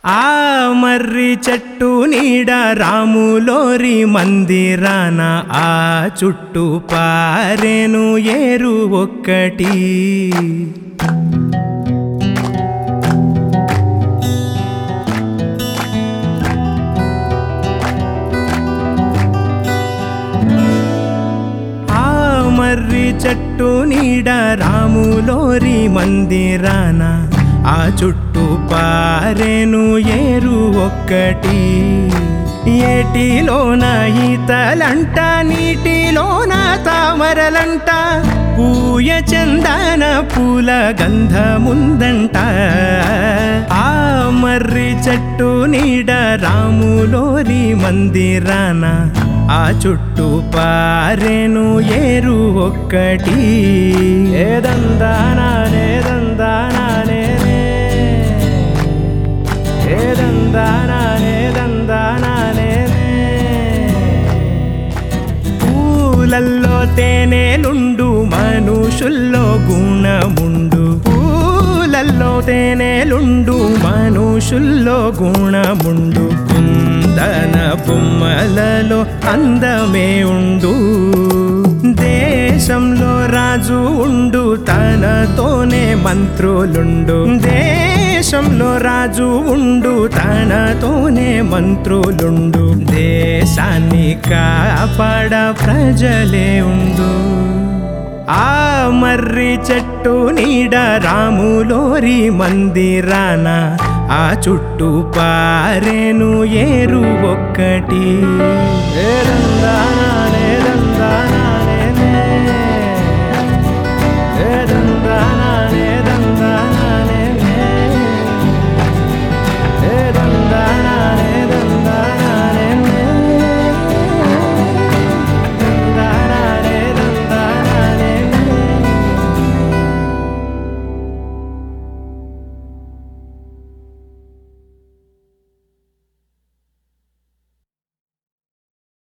ఆ మర్రి చెట్టు నీడ రాములోరి మందిరాన ఆ చుట్టూ పారేను ఏరు ఒక్కటి ఆ మర్రి చెట్టు నీడ రాములోరి మందిరాన ఆ చుట్టూ పారేను ఏరు ఒక్కటి ఏటిలోన ఈతలంట నీటిలోన తామరలంట పూయ చందన పూల గంధముందంట ఆ మర్రి చెట్టు నీడ రాములోరి మందిరాన ఆ చుట్టూ పారేను ఏరు ఒక్కటి ఏదందానానేదందానానే ఏదందానానేదందానానే పూలల్లో తేనెలుండు మనుషుల్లో గుణముండు పూలల్లో తేనెలుండు మనుషుల్లో గుణముండు కుందన బొమ్మలలో అందమే ఉండు దేశంలో రాజు ఉండు తనతోనే మంత్రులుండు దేశంలో రాజు ఉండు తనతోనే మంత్రులుండు దేశాన్ని కాపాడ ప్రజలే ఉండు ఆ మర్రి చెట్టు నీడ రాములోరి మందిరాన ఆ చుట్టూ పారేను ఏరు ఒక్కటి ఏరందానానే